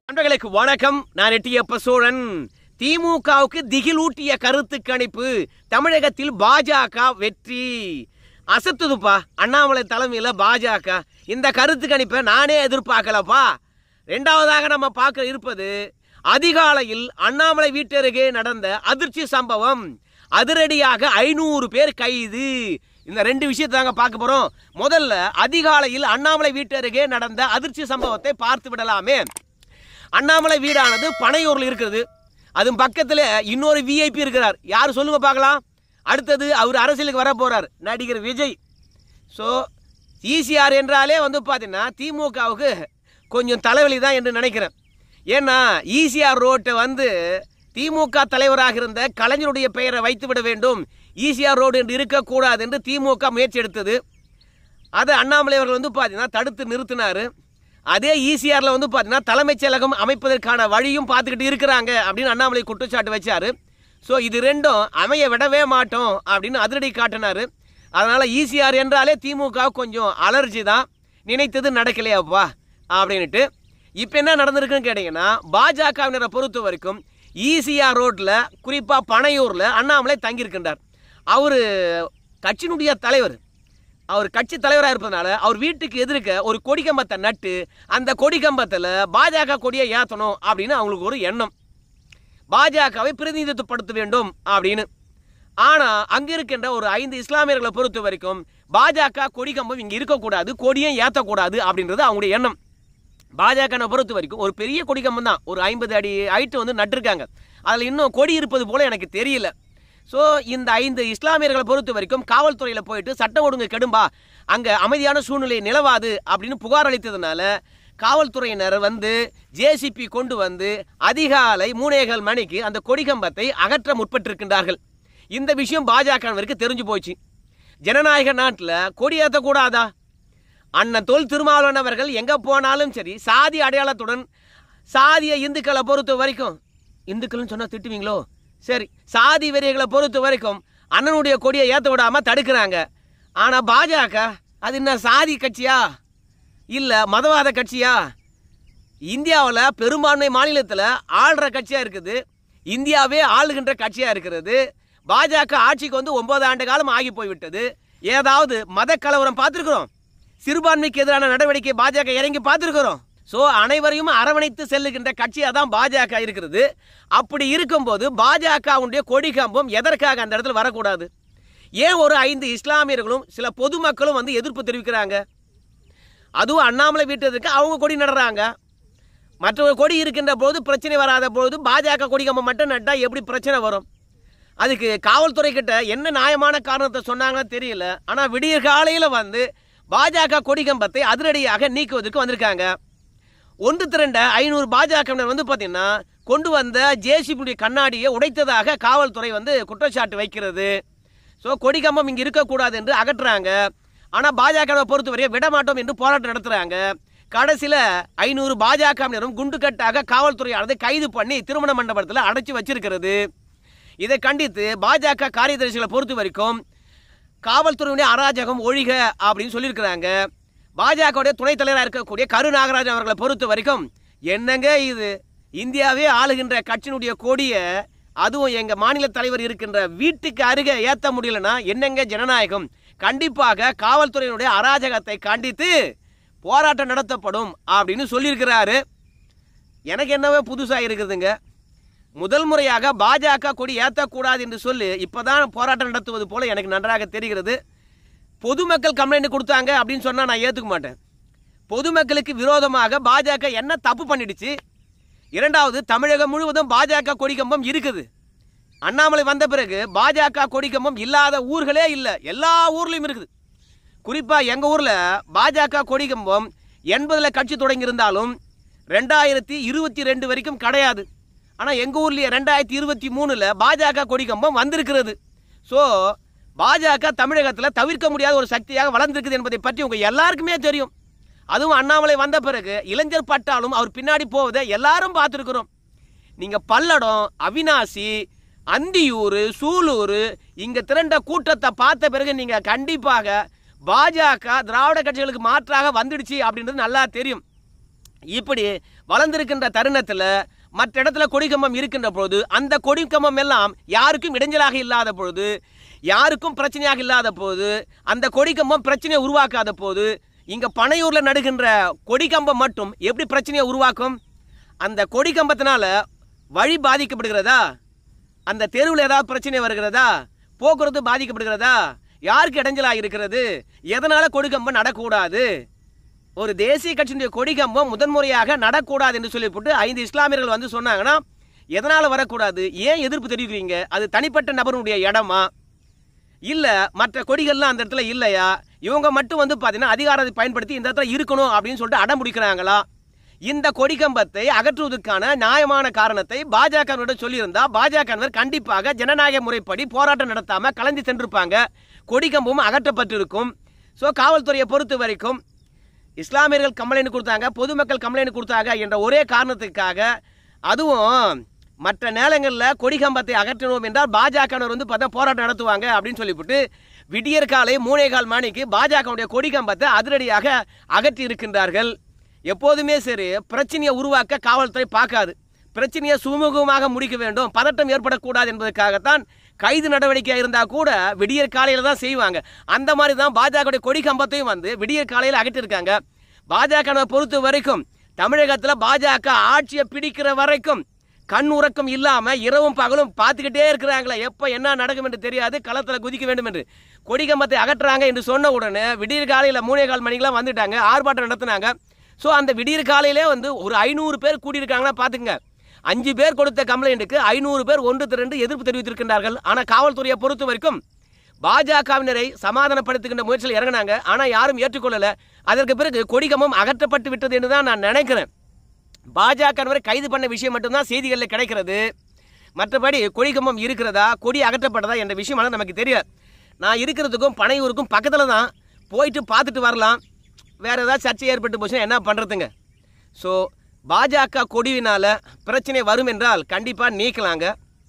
நண்பர்களுக்கு வணக்கம் நான் எட்டியப்ப சோழன் திமுகவுக்கு திகிலூட்டிய கருத்து கணிப்பு தமிழகத்தில் பாஜக வெற்றி அசத்துதுப்பா அண்ணாமலை தலைமையில் பாஜக இந்த கருத்து கணிப்பை நானே எதிர்பார்க்கலப்பா ரெண்டாவதாக நம்ம பார்க்க இருப்பது அதிகாலையில் அண்ணாமலை வீட்டருகே நடந்த அதிர்ச்சி சம்பவம் அதிரடியாக ஐநூறு பேர் கைது இந்த ரெண்டு விஷயத்தை தாங்க பார்க்க போறோம் முதல்ல அதிகாலையில் அண்ணாமலை வீட்டருகே நடந்த அதிர்ச்சி சம்பவத்தை பார்த்து விடலாமே அண்ணாமலை வீடானது பனையூர்ல இருக்கிறது அது பக்கத்துல இன்னொரு விஐபி இருக்கிறார் யார் சொல்லுங்க பார்க்கலாம் அடுத்தது அவர் அரசியலுக்கு வர போறார் நடிகர் விஜய் ஸோ ஈசிஆர் என்றாலே வந்து பார்த்தீங்கன்னா திமுகவுக்கு கொஞ்சம் தலைவலி தான் என்று நினைக்கிறேன் ஏன்னா ஈசிஆர் ரோட்டை வந்து திமுக தலைவராக இருந்த கலைஞருடைய பெயரை வைத்து விட வேண்டும் ஈசிஆர் ரோடு என்று இருக்கக்கூடாது என்று திமுக முயற்சி எடுத்தது அதை அண்ணாமலை அவர்கள் வந்து பார்த்தீங்கன்னா தடுத்து நிறுத்தினார் அதே ஈசிஆரில் வந்து பார்த்தீங்கன்னா தலைமைச் செயலகம் அமைப்பதற்கான வழியும் பார்த்துக்கிட்டு இருக்கிறாங்க அப்படின்னு அண்ணாமலை குற்றச்சாட்டு வச்சார் ஸோ இது ரெண்டும் அமைய விடவே மாட்டோம் அப்படின்னு அதிரடி காட்டினார் அதனால் ஈசிஆர் என்றாலே திமுக கொஞ்சம் அலர்ஜி தான் நினைத்தது நடக்கலையாப்பா அப்படின்ட்டு இப்போ என்ன நடந்திருக்குன்னு கேட்டிங்கன்னா பாஜகவினரை பொறுத்த வரைக்கும் ஈசிஆர் ரோட்டில் குறிப்பாக பனையூரில் அண்ணாமலை தங்கியிருக்கின்றார் அவர் கட்சியினுடைய தலைவர் அவர் கட்சி தலைவராக இருப்பதனால அவர் வீட்டுக்கு எதிர்க்க ஒரு கொடி கம்பத்தை நட்டு அந்த கொடி கம்பத்தில் பாஜக கொடியை ஏற்றணும் அப்படின்னு அவங்களுக்கு ஒரு எண்ணம் பாஜகவை பிரதிநிதித்துவப்படுத்த வேண்டும் அப்படின்னு ஆனால் அங்கே இருக்கின்ற ஒரு ஐந்து இஸ்லாமியர்களை பொறுத்த வரைக்கும் பாஜக கொடி கம்பம் இங்கே இருக்கக்கூடாது கொடியும் ஏற்றக்கூடாது அப்படின்றது அவங்களுடைய எண்ணம் பாஜக பொறுத்த வரைக்கும் ஒரு பெரிய கொடி கம்பம் தான் ஒரு ஐம்பது அடி ஹைட்டு வந்து நட்டிருக்காங்க அதில் இன்னும் கொடி இருப்பது போல எனக்கு தெரியல ஸோ இந்த ஐந்து இஸ்லாமியர்களை பொறுத்த வரைக்கும் காவல்துறையில் போயிட்டு சட்டம் ஒழுங்கு கெடும்பா அங்கே அமைதியான சூழ்நிலை நிலவாது அப்படின்னு புகார் அளித்ததுனால காவல்துறையினர் வந்து ஜேசிபி கொண்டு வந்து அதிகாலை மூணேகால் மணிக்கு அந்த கொடிகம்பத்தை அகற்ற முற்பட்டிருக்கின்றார்கள் இந்த விஷயம் பாஜகவிற்கு தெரிஞ்சு போச்சு ஜனநாயக நாட்டில் கொடி ஏற்றக்கூடாதா அண்ணன் தொல் திருமாவளவன் அவர்கள் எங்கே போனாலும் சரி சாதி அடையாளத்துடன் சாதிய இந்துக்களை பொறுத்த வரைக்கும் இந்துக்கள்னு சொன்னால் திட்டுவீங்களோ சரி சாதி வெறியர்களை பொறுத்த வரைக்கும் அண்ணனுடைய கொடியை ஏற்ற விடாமல் தடுக்கிறாங்க ஆனால் பாஜக அது என்ன சாதி கட்சியா இல்லை மதவாத கட்சியா இந்தியாவில் பெரும்பான்மை மாநிலத்தில் ஆள்ற கட்சியாக இருக்குது இந்தியாவே ஆளுகின்ற கட்சியாக இருக்கிறது பாஜக ஆட்சிக்கு வந்து ஒன்பது ஆண்டு காலம் ஆகி போய்விட்டது ஏதாவது மத கலவரம் பார்த்துருக்குறோம் சிறுபான்மைக்கு எதிரான நடவடிக்கை பாஜக இறங்கி பார்த்துருக்குறோம் ஸோ அனைவரையும் அரவணைத்து செல்லுகின்ற கட்சியாக தான் பாஜக இருக்கிறது அப்படி இருக்கும்போது பாஜகவுடைய கொடி கம்பம் எதற்காக அந்த இடத்துல வரக்கூடாது ஏன் ஒரு ஐந்து இஸ்லாமியர்களும் சில பொதுமக்களும் வந்து எதிர்ப்பு தெரிவிக்கிறாங்க அதுவும் அண்ணாமலை வீட்டதுக்கு அவங்க கொடி நடுறாங்க மற்ற கொடி இருக்கின்ற போது பிரச்சனை வராத பொழுது பாஜக கொடி கம்பம் மட்டும் நட்டா எப்படி பிரச்சனை வரும் அதுக்கு காவல்துறை கிட்ட என்ன நியாயமான காரணத்தை சொன்னாங்கன்னு தெரியல ஆனால் விடிய காலையில் வந்து பாஜக கொடி கம்பத்தை அதிரடியாக நீக்குவதற்கு வந்திருக்காங்க ஒன்று திரண்ட ஐநூறு பாஜகவினர் வந்து பார்த்தீங்கன்னா கொண்டு வந்த ஜேசிபியுடைய கண்ணாடியை உடைத்ததாக காவல்துறை வந்து குற்றச்சாட்டு வைக்கிறது ஸோ கொடி கம்பம் இங்கே இருக்கக்கூடாது என்று அகற்றுறாங்க ஆனால் பாஜகவை பொறுத்தவரையை விட மாட்டோம் என்று போராட்டம் நடத்துகிறாங்க கடைசியில் ஐநூறு பாஜகவினரும் குண்டுக்கட்டாக காவல்துறையானது கைது பண்ணி திருமண மண்டபத்தில் அடைச்சி வச்சிருக்கிறது இதை கண்டித்து பாஜக காரியதர்சிகளை பொறுத்த வரைக்கும் காவல்துறையுடைய அராஜகம் ஒழிக அப்படின்னு சொல்லியிருக்கிறாங்க பாஜகவுடைய துணைத் தலைவராக இருக்கக்கூடிய கரு நாகராஜன் அவர்களை பொறுத்த வரைக்கும் என்னங்க இது இந்தியாவே ஆளுகின்ற கட்சியினுடைய கொடியை அதுவும் எங்கள் மாநில தலைவர் இருக்கின்ற வீட்டுக்கு அருகே ஏற்ற முடியலன்னா என்னங்க ஜனநாயகம் கண்டிப்பாக காவல்துறையினுடைய அராஜகத்தை கண்டித்து போராட்டம் நடத்தப்படும் அப்படின்னு சொல்லியிருக்கிறாரு எனக்கு என்னவே புதுசாக இருக்குதுங்க முதல் முறையாக பாஜக கொடி ஏற்றக்கூடாது என்று சொல்லி இப்போதான் போராட்டம் நடத்துவது போல எனக்கு நன்றாக தெரிகிறது பொதுமக்கள் கம்ப்ளைண்ட் கொடுத்தாங்க அப்படின்னு சொன்னால் நான் ஏற்றுக்க மாட்டேன் பொதுமக்களுக்கு விரோதமாக பாஜக என்ன தப்பு பண்ணிடுச்சு இரண்டாவது தமிழகம் முழுவதும் பாஜக கொடிக்கம்பம் இருக்குது அண்ணாமலை வந்த பிறகு பாஜக கொடிக்கம்பம் இல்லாத ஊர்களே இல்லை எல்லா ஊர்லேயும் இருக்குது குறிப்பாக எங்கள் ஊரில் பாஜக கொடிக்கம்பம் எண்பதில் கட்சி தொடங்கியிருந்தாலும் ரெண்டாயிரத்தி இருபத்தி ரெண்டு வரைக்கும் கிடையாது ஆனால் எங்கள் ஊர்லேயே ரெண்டாயிரத்தி இருபத்தி மூணில் பாஜக கொடிக்கம்பம் வந்திருக்கிறது ஸோ பாஜக தமிழகத்தில் தவிர்க்க முடியாத ஒரு சக்தியாக வளர்ந்திருக்குது என்பதை பற்றி உங்கள் எல்லாருக்குமே தெரியும் அதுவும் அண்ணாமலை வந்த பிறகு இளைஞர் பட்டாலும் அவர் பின்னாடி போவதை எல்லாரும் பார்த்துருக்குறோம் நீங்கள் பல்லடம் அவினாசி அந்தியூர் சூலூர் இங்கே திரண்ட கூட்டத்தை பார்த்த பிறகு நீங்கள் கண்டிப்பாக பாஜக திராவிட கட்சிகளுக்கு மாற்றாக வந்துடுச்சு அப்படின்றது நல்லா தெரியும் இப்படி வளர்ந்திருக்கின்ற தருணத்தில் மற்ற இடத்துல கொடிக்கம்பம் இருக்கின்ற பொழுது அந்த கொடிக்கம்பம் எல்லாம் யாருக்கும் இடைஞ்சலாக இல்லாத பொழுது யாருக்கும் பிரச்சனையாக இல்லாத போது அந்த கொடிக்கம்பம் பிரச்சனையை உருவாக்காத போது இங்க பனையூர்ல நடுகின்ற கொடிக்கம்பம் மட்டும் எப்படி பிரச்சனையை உருவாக்கும் அந்த கொடிக்கம்பத்தினால வழி பாதிக்கப்படுகிறதா அந்த தெருவில் ஏதாவது பிரச்சனை வருகிறதா போக்குவரத்து பாதிக்கப்படுகிறதா யாருக்கு இடைஞ்சலா இருக்கிறது எதனால கொடிக்கம்பம் நடக்கூடாது ஒரு தேசிய கட்சியினுடைய கொடிக்கம்பம் முதன்முறையாக நடக்கூடாது என்று சொல்லிவிட்டு ஐந்து இஸ்லாமியர்கள் வந்து சொன்னாங்கன்னா எதனால வரக்கூடாது ஏன் எதிர்ப்பு தெரிவிக்கிறீங்க அது தனிப்பட்ட நபருடைய இடமா இல்ல மற்ற கொடிகள்லாம் அந்த இடத்துல இல்லையா இவங்க மட்டும் வந்து பாத்தீங்கன்னா அதிகாரத்தை பயன்படுத்தி இந்த இடத்துல இருக்கணும் அப்படின்னு சொல்லிட்டு அடம் பிடிக்கிறாங்களா இந்த கொடிக்கம்பத்தை அகற்றுவதற்கான நியாயமான காரணத்தை பாஜகவிடம் சொல்லியிருந்தா பாஜகவினர் கண்டிப்பாக ஜனநாயக முறைப்படி போராட்டம் நடத்தாம கலந்து சென்றிருப்பாங்க கொடிக்கம்பமும் அகற்றப்பட்டிருக்கும் ஸோ காவல்துறையை பொறுத்த வரைக்கும் இஸ்லாமியர்கள் கம்ப்ளைண்ட் கொடுத்தாங்க பொதுமக்கள் கம்ப்ளைண்ட் கொடுத்தாங்க என்ற ஒரே காரணத்துக்காக அதுவும் மற்ற நேரங்களில் கொடிகம்பத்தை அகற்றணும் என்றால் பாஜகவினர் வந்து பார்த்தா போராட்டம் நடத்துவாங்க அப்படின்னு சொல்லிவிட்டு விடியற் காலை மூணே கால் மணிக்கு பாஜகவுடைய கொடிகம்பத்தை அதிரடியாக அகற்றி இருக்கின்றார்கள் எப்போதுமே சரி பிரச்சனையை உருவாக்க காவல்துறை பார்க்காது பிரச்சனையை சுமூகமாக முடிக்க வேண்டும் பதட்டம் ஏற்படக்கூடாது என்பதற்காகத்தான் கைது நடவடிக்கை இருந்தால் கூட விடியற் காலையில் தான் செய்வாங்க அந்த மாதிரி தான் பாஜகவுடைய கொடி கம்பத்தையும் வந்து விடியற் காலையில் அகற்றிருக்காங்க பாஜக பொறுத்த வரைக்கும் தமிழகத்தில் பாஜக ஆட்சியை பிடிக்கிற வரைக்கும் கண் உறக்கம் இல்லாம இரவும் பகலும் பார்த்துக்கிட்டே இருக்கிறாங்களே எப்போ என்ன நடக்கும் என்று தெரியாது களத்தில் குதிக்க வேண்டும் என்று கொடிக்கம்பத்தை அகற்றுறாங்க என்று சொன்ன உடனே விடியற் காலையில் மூணே கால் மணிக்கெல்லாம் வந்துட்டாங்க ஆர்ப்பாட்டம் நடத்துனாங்க ஸோ அந்த விடியற் காலையிலே வந்து ஒரு ஐநூறு பேர் கூடியிருக்காங்கன்னா பார்த்துங்க அஞ்சு பேர் கொடுத்த கம்ப்ளைண்ட்டுக்கு ஐநூறு பேர் ஒன்று திரண்டு எதிர்ப்பு தெரிவித்திருக்கின்றார்கள் ஆனால் காவல்துறையை பொறுத்த வரைக்கும் பாஜகவினரை சமாதானப்படுத்துகின்ற முயற்சியில் இறங்கினாங்க ஆனால் யாரும் ஏற்றுக்கொள்ளல அதற்கு பிறகு கொடிகம்பம் அகற்றப்பட்டு விட்டது என்று தான் நான் நினைக்கிறேன் பாஜகவினரை கைது பண்ண விஷயம் மட்டும்தான் செய்திகளில் கிடைக்கிறது மற்றபடி கொடிகம்பம் இருக்கிறதா கொடி அகற்றப்பட்டதா என்ற விஷயமெல்லாம் நமக்கு தெரியாது நான் இருக்கிறதுக்கும் பனையூருக்கும் பக்கத்தில் தான் போயிட்டு பார்த்துட்டு வரலாம் வேற ஏதாவது சர்ச்சை ஏற்பட்டு போச்சுன்னா என்ன பண்ணுறதுங்க ஸோ பாஜக கொடியினால் பிரச்சனை வரும் என்றால் கண்டிப்பாக நீக்கலாங்க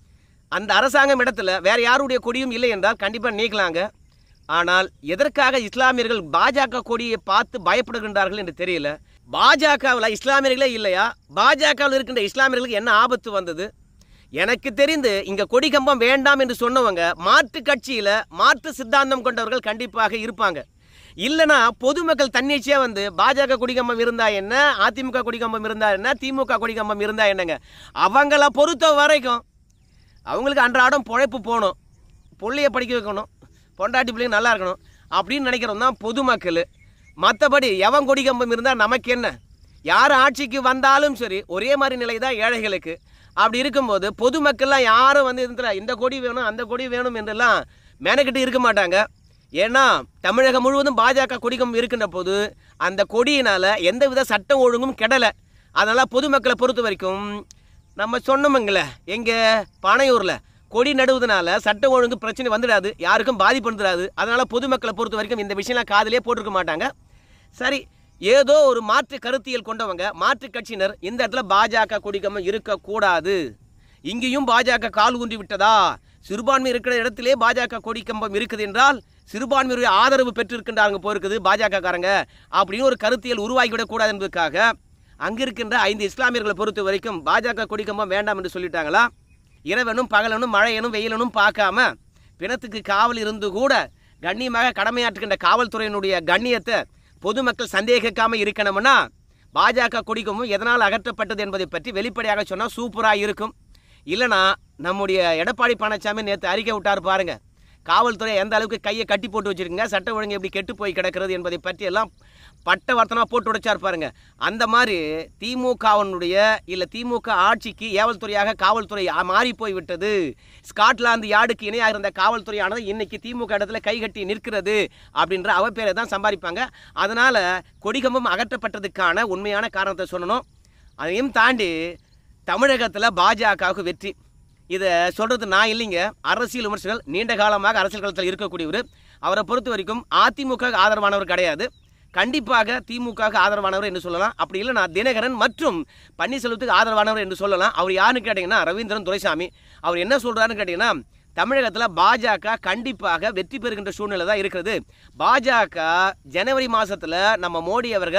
அந்த அரசாங்கம் இடத்துல வேற யாருடைய கொடியும் இல்லை என்றால் கண்டிப்பாக நீக்கலாங்க ஆனால் எதற்காக இஸ்லாமியர்கள் பாஜக கொடியை பார்த்து பயப்படுகின்றார்கள் என்று தெரியல பாஜகவில் இஸ்லாமியர்களே இல்லையா பாஜகவில் இருக்கின்ற இஸ்லாமியர்களுக்கு என்ன ஆபத்து வந்தது எனக்கு தெரிந்து இங்க கொடி கம்பம் வேண்டாம் என்று சொன்னவங்க மாற்று கட்சியில மாற்று சித்தாந்தம் கொண்டவர்கள் கண்டிப்பாக இருப்பாங்க இல்லனா பொதுமக்கள் தன்னிச்சையா வந்து பாஜக கொடிகம்பம் இருந்தா என்ன அதிமுக கொடிகம்பம் இருந்தா என்ன திமுக கொடிகம்பம் இருந்தா என்னங்க அவங்கள பொறுத்த வரைக்கும் அவங்களுக்கு அன்றாடம் பொழைப்பு போகணும் பிள்ளைய படிக்க வைக்கணும் பொண்டாட்டி பிள்ளைங்க நல்லா இருக்கணும் அப்படின்னு நினைக்கிறவங்க தான் பொதுமக்கள் மற்றபடி எவன் கொடி கம்பம் இருந்தால் நமக்கு என்ன யார் ஆட்சிக்கு வந்தாலும் சரி ஒரே மாதிரி நிலை தான் ஏழைகளுக்கு அப்படி இருக்கும்போது பொதுமக்கள்லாம் யாரும் வந்து இருந்துல இந்த கொடி வேணும் அந்த கொடி வேணும் என்றெல்லாம் மெனக்கிட்டு இருக்க மாட்டாங்க ஏன்னா தமிழகம் முழுவதும் பாஜக கொடிகம் இருக்கின்ற போது அந்த கொடியினால எந்தவித சட்டம் ஒழுங்கும் கெடலை அதனால பொதுமக்களை பொறுத்த வரைக்கும் நம்ம சொன்னோமுங்களே எங்க பனையூர்ல கொடி நடுவதனால சட்டம் ஒழுங்கு பிரச்சனை வந்துடாது யாருக்கும் பாதிப்பு வந்துடாது அதனால பொதுமக்களை பொறுத்த வரைக்கும் இந்த விஷயம்லாம் காதிலே போட்டிருக்க மாட்டாங்க சரி ஏதோ ஒரு மாற்று கருத்தியல் கொண்டவங்க மாற்று கட்சியினர் இந்த இடத்துல பாஜக கொடிக்கம்பம் இருக்கக்கூடாது இங்கேயும் பாஜக கால் ஊன்றி விட்டதா சிறுபான்மை இருக்கிற இடத்திலே பாஜக கொடிக்கம்பம் இருக்குது என்றால் சிறுபான்மையுடைய ஆதரவு பெற்றிருக்கின்றாங்க போயிருக்குது பாஜக காரங்க அப்படின்னு ஒரு கருத்தியல் உருவாகிவிடக் கூடாது என்பதற்காக அங்க இருக்கின்ற ஐந்து இஸ்லாமியர்களை பொறுத்த வரைக்கும் பாஜக கொடிக்கம்பம் வேண்டாம் என்று சொல்லிட்டாங்களா இரவனும் பகலனும் மழையனும் வெயிலனும் பார்க்காம பிணத்துக்கு காவல் இருந்து கூட கண்ணியமாக கடமையாற்றுகின்ற காவல்துறையினுடைய கண்ணியத்தை பொதுமக்கள் சந்தேகிக்காம இருக்கணும்னா பாஜக கொடிக்கமும் எதனால் அகற்றப்பட்டது என்பதை பற்றி வெளிப்படையாக சொன்னால் சூப்பராக இருக்கும் இல்லைனா நம்முடைய எடப்பாடி பழனிசாமி நேற்று அறிக்கை விட்டார் பாருங்க காவல்துறை எந்த அளவுக்கு கையை கட்டி போட்டு வச்சிருக்கீங்க சட்ட ஒழுங்கு எப்படி கெட்டு போய் கிடக்கிறது என்பதை பற்றி எல்லாம் பட்ட வர்த்தனா போட்டு உடைச்சார் பாருங்க அந்த மாதிரி திமுகவினுடைய இல்லை திமுக ஆட்சிக்கு ஏவல்துறையாக காவல்துறை மாறி போய் விட்டது ஸ்காட்லாந்து யார்டுக்கு இணையாக இருந்த காவல்துறையானது இன்னைக்கு திமுக இடத்துல கைகட்டி நிற்கிறது அப்படின்ற அவப்பேரை தான் சம்பாதிப்பாங்க அதனால கொடிகம்பம் அகற்றப்பட்டதுக்கான உண்மையான காரணத்தை சொல்லணும் அதையும் தாண்டி தமிழகத்தில் பாஜகவுக்கு வெற்றி இதை சொல்றது நான் இல்லைங்க அரசியல் விமர்சகர்கள் நீண்ட காலமாக அரசியல் களத்தில் இருக்கக்கூடியவர் அவரை பொறுத்த வரைக்கும் அதிமுக ஆதரவானவர் கிடையாது கண்டிப்பாக திமுக ஆதரவானவர் என்று சொல்லலாம் அப்படி இல்லை நான் தினகரன் மற்றும் பன்னீர்செல்வத்துக்கு ஆதரவானவர் என்று சொல்லலாம் அவர் யாருன்னு கேட்டிங்கன்னா ரவீந்திரன் துரைசாமி அவர் என்ன சொல்றாருன்னு கேட்டிங்கன்னா தமிழகத்தில் பாஜக கண்டிப்பாக வெற்றி பெறுகின்ற சூழ்நிலை தான் இருக்கிறது பாஜக ஜனவரி மாசத்துல நம்ம மோடி அவர்கள்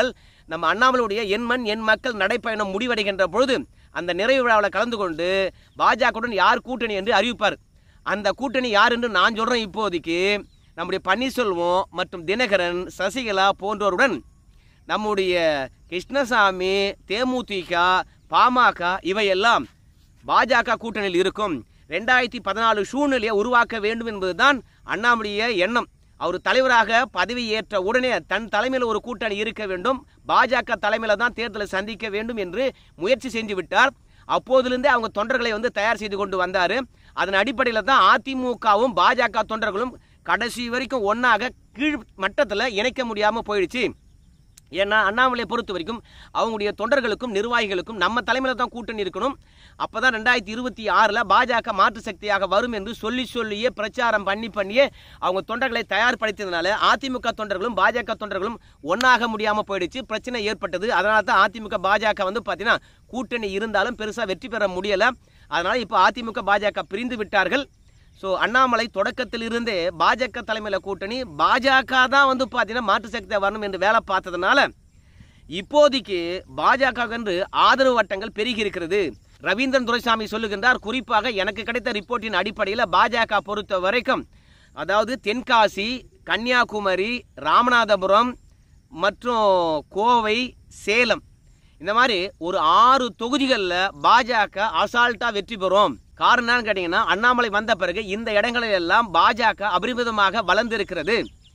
நம்ம அண்ணாமலையுடைய என் மண் என் மக்கள் நடைப்பயணம் முடிவடைகின்ற பொழுது அந்த நிறைவு விழாவில் கலந்து கொண்டு பாஜகவுடன் யார் கூட்டணி என்று அறிவிப்பார் அந்த கூட்டணி யார் என்று நான் சொல்கிறேன் இப்போதைக்கு நம்முடைய பன்னீர்செல்வம் மற்றும் தினகரன் சசிகலா போன்றோருடன் நம்முடைய கிருஷ்ணசாமி தேமுதிக பாமக இவையெல்லாம் பாஜக கூட்டணியில் இருக்கும் ரெண்டாயிரத்தி பதினாலு சூழ்நிலையை உருவாக்க வேண்டும் என்பதுதான் அண்ணாமலைய எண்ணம் அவர் தலைவராக பதவி ஏற்ற உடனே தன் தலைமையில் ஒரு கூட்டணி இருக்க வேண்டும் பாஜக தலைமையில தான் தேர்தலை சந்திக்க வேண்டும் என்று முயற்சி செஞ்சு விட்டார் அப்போதிலிருந்தே அவங்க தொண்டர்களை வந்து தயார் செய்து கொண்டு வந்தார் அதன் அடிப்படையில் தான் அதிமுகவும் பாஜக தொண்டர்களும் கடைசி வரைக்கும் ஒன்றாக கீழ் மட்டத்தில் இணைக்க முடியாமல் போயிடுச்சு ஏன்னா அண்ணாமலையை பொறுத்த வரைக்கும் அவங்களுடைய தொண்டர்களுக்கும் நிர்வாகிகளுக்கும் நம்ம தலைமையில் தான் கூட்டணி இருக்கணும் அப்போ தான் ரெண்டாயிரத்தி இருபத்தி ஆறில் பாஜக மாற்று சக்தியாக வரும் என்று சொல்லி சொல்லியே பிரச்சாரம் பண்ணி பண்ணியே அவங்க தொண்டர்களை தயார்படுத்தியதுனால அதிமுக தொண்டர்களும் பாஜக தொண்டர்களும் ஒன்றாக முடியாமல் போயிடுச்சு பிரச்சனை ஏற்பட்டது அதனால தான் அதிமுக பாஜக வந்து பார்த்தீங்கன்னா கூட்டணி இருந்தாலும் பெருசாக வெற்றி பெற முடியலை அதனால் இப்போ அதிமுக பாஜக பிரிந்து விட்டார்கள் ஸோ அண்ணாமலை தொடக்கத்தில் இருந்தே பாஜக தலைமையில் கூட்டணி பாஜக தான் வந்து பார்த்தீங்கன்னா மாற்று சக்தியாக வரணும் என்று வேலை பார்த்ததுனால இப்போதைக்கு பாஜக என்று ஆதரவு வட்டங்கள் பெருகி இருக்கிறது ரவீந்திரன் துரைசாமி சொல்லுகின்றார் குறிப்பாக எனக்கு கிடைத்த ரிப்போர்ட்டின் அடிப்படையில் பாஜக பொறுத்த வரைக்கும் அதாவது தென்காசி கன்னியாகுமரி ராமநாதபுரம் மற்றும் கோவை சேலம் இந்த மாதிரி ஒரு ஆறு தொகுதிகளில் பாஜக அசால்ட்டாக வெற்றி பெறும் காரணம் என்னன்னு கேட்டிங்கன்னா அண்ணாமலை வந்த பிறகு இந்த இடங்களில் எல்லாம் பாஜக அபரிமிதமாக வளர்ந்திருக்கிறது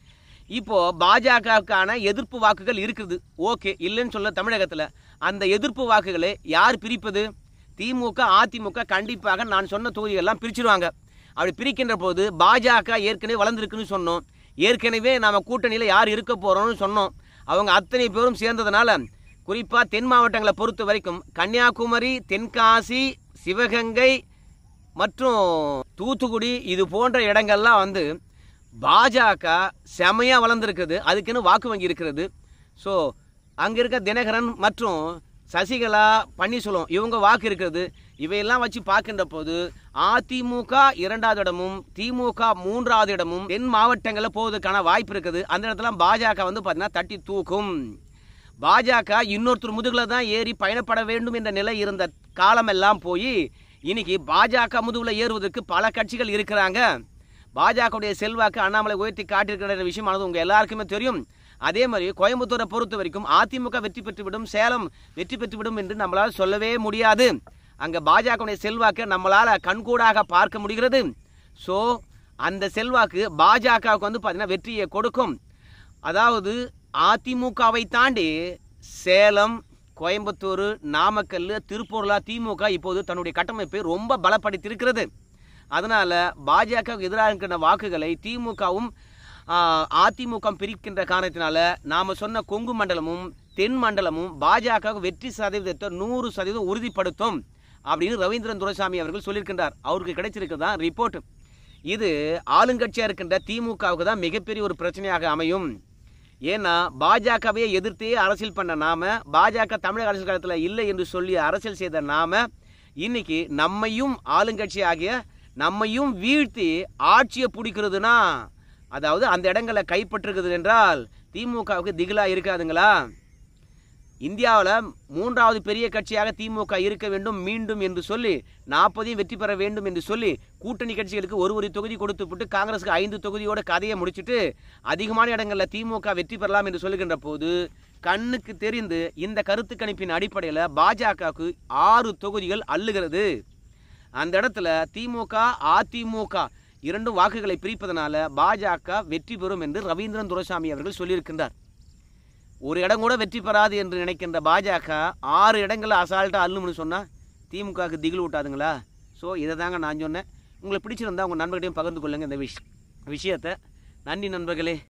இப்போ பாஜகவுக்கான எதிர்ப்பு வாக்குகள் இருக்குது ஓகே இல்லைன்னு சொல்ல தமிழகத்தில் அந்த எதிர்ப்பு வாக்குகளை யார் பிரிப்பது திமுக அதிமுக கண்டிப்பாக நான் சொன்ன தொகுதிகளெல்லாம் பிரிச்சிருவாங்க அப்படி பிரிக்கின்ற போது பாஜக ஏற்கனவே வளர்ந்துருக்குன்னு சொன்னோம் ஏற்கனவே நாம கூட்டணியில் யார் இருக்க போகிறோம்னு சொன்னோம் அவங்க அத்தனை பேரும் சேர்ந்ததுனால குறிப்பாக தென் மாவட்டங்களை பொறுத்த வரைக்கும் கன்னியாகுமரி தென்காசி சிவகங்கை மற்றும் தூத்துக்குடி இது போன்ற இடங்கள்லாம் வந்து பாஜக செமையாக வளர்ந்துருக்குது அதுக்குன்னு வாக்கு வங்கி இருக்கிறது ஸோ அங்கே இருக்க தினகரன் மற்றும் சசிகலா பன்னீர்செல்வம் இவங்க வாக்கு இருக்கிறது இவையெல்லாம் வச்சு பார்க்கின்ற போது அதிமுக இரண்டாவது இடமும் திமுக மூன்றாவது இடமும் தென் மாவட்டங்களில் போவதற்கான வாய்ப்பு இருக்குது அந்த இடத்துல பாஜக வந்து பார்த்தீங்கன்னா தட்டி தூக்கும் பாஜக இன்னொருத்தர் முதுகில் தான் ஏறி பயணப்பட வேண்டும் என்ற நிலை இருந்த காலமெல்லாம் போய் இன்னைக்கு பாஜக முதுகில் ஏறுவதற்கு பல கட்சிகள் இருக்கிறாங்க பாஜகவுடைய செல்வாக்கு அண்ணாமலை உயர்த்தி காட்டியிருக்கிற விஷயமானது உங்கள் எல்லாருக்குமே தெரியும் அதே மாதிரி கோயம்புத்தூரை பொறுத்த வரைக்கும் அதிமுக வெற்றி பெற்றுவிடும் சேலம் வெற்றி பெற்றுவிடும் என்று நம்மளால் சொல்லவே முடியாது அங்கே பாஜகவுடைய செல்வாக்கை நம்மளால் கண்கூடாக பார்க்க முடிகிறது ஸோ அந்த செல்வாக்கு பாஜகவுக்கு வந்து பார்த்தீங்கன்னா வெற்றியை கொடுக்கும் அதாவது அதிமுகவை தாண்டி சேலம் கோயம்புத்தூர் நாமக்கல் திருப்பூர்ல திமுக இப்போது தன்னுடைய கட்டமைப்பை ரொம்ப பலப்படுத்தியிருக்கிறது அதனால பாஜகவுக்கு எதிராக இருக்கின்ற வாக்குகளை திமுகவும் அதிமுக பிரிக்கின்ற காரணத்தினால நாம சொன்ன கொங்கு மண்டலமும் தென் மண்டலமும் பாஜக வெற்றி சதவீதத்தை நூறு சதவீதம் உறுதிப்படுத்தும் அப்படின்னு ரவீந்திரன் துரைசாமி அவர்கள் சொல்லியிருக்கின்றார் அவருக்கு கிடைச்சிருக்குதான் ரிப்போர்ட் இது ஆளுங்கட்சியாக இருக்கின்ற திமுகவுக்கு தான் மிகப்பெரிய ஒரு பிரச்சனையாக அமையும் ஏன்னா பாஜகவையே எதிர்த்தே அரசியல் பண்ண நாம பாஜக தமிழக அரசியல் காலத்தில் இல்லை என்று சொல்லி அரசியல் செய்த நாம இன்னைக்கு நம்மையும் ஆளுங்கட்சி ஆகிய நம்மையும் வீழ்த்தி ஆட்சியை பிடிக்கிறதுனா அதாவது அந்த இடங்களை கைப்பற்றுகிறது என்றால் திமுகவுக்கு திகிலா இருக்காதுங்களா இந்தியாவில் மூன்றாவது பெரிய கட்சியாக திமுக இருக்க வேண்டும் மீண்டும் என்று சொல்லி நாற்பதையும் வெற்றி பெற வேண்டும் என்று சொல்லி கூட்டணி கட்சிகளுக்கு ஒரு ஒரு தொகுதி கொடுத்து விட்டு காங்கிரஸுக்கு ஐந்து தொகுதியோட கதையை முடிச்சுட்டு அதிகமான இடங்களில் திமுக வெற்றி பெறலாம் என்று சொல்லுகின்ற போது கண்ணுக்கு தெரிந்து இந்த கருத்து கணிப்பின் அடிப்படையில் பாஜகவுக்கு ஆறு தொகுதிகள் அள்ளுகிறது அந்த இடத்துல திமுக அதிமுக இரண்டும் வாக்குகளை பிரிப்பதனால பாஜக வெற்றி பெறும் என்று ரவீந்திரன் துரைசாமி அவர்கள் சொல்லியிருக்கின்றார் ஒரு இடம் கூட வெற்றி பெறாது என்று நினைக்கின்ற பாஜக ஆறு இடங்களில் அசால்ட்டாக அள்ளும்னு சொன்னால் திமுகவுக்கு திகில் ஊட்டாதுங்களா ஸோ இதை தாங்க நான் சொன்னேன் உங்களுக்கு பிடிச்சிருந்தா உங்கள் நண்பர்களையும் பகிர்ந்து கொள்ளுங்கள் இந்த விஷ் விஷயத்தை நன்றி நண்பர்களே